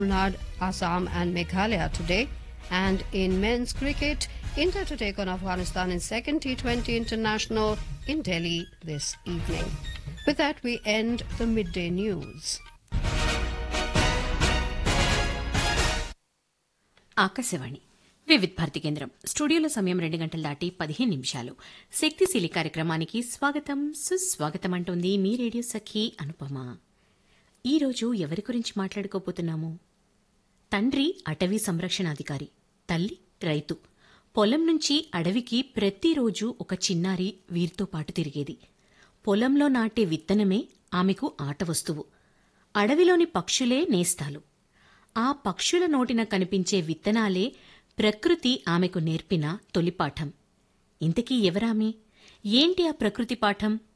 Tamil Nadu, Assam and Meghalaya today. And in men's cricket, India to take on Afghanistan in second T20 international in Delhi this evening. With that, we end the midday news. Akashvani Vividh Bharati కేంద్రం స్టూడియోలో సమయం రెండు గంటలు దాటి పదిహేను నిమిషాలు శక్తిశీలి కార్యక్రమానికి స్వాగతం సుస్వాగతం అంటోంది మీ రేడియో సఖి అనుపమ ఈరోజు ఎవరి గురించి మాట్లాడుకోబోతున్నాము తండ్రి అటవీ సంరక్షణాధికారి తల్లి రైతు పొలం నుంచి అడవికి ప్రతిరోజు ఒక చిన్నారి వీరితో పాటు తిరిగేది పొలంలో నాటే విత్తనమే ఆమెకు ఆట వస్తువు అడవిలోని పక్షులే నేస్తాలు ఆ పక్షుల నోటిన కనిపించే విత్తనాలే ప్రకృతి ఆమెకు నేర్పిన తొలిపాఠం ఇంతకీ ఎవరామె ఏంటి ఆ ప్రకృతి పాఠం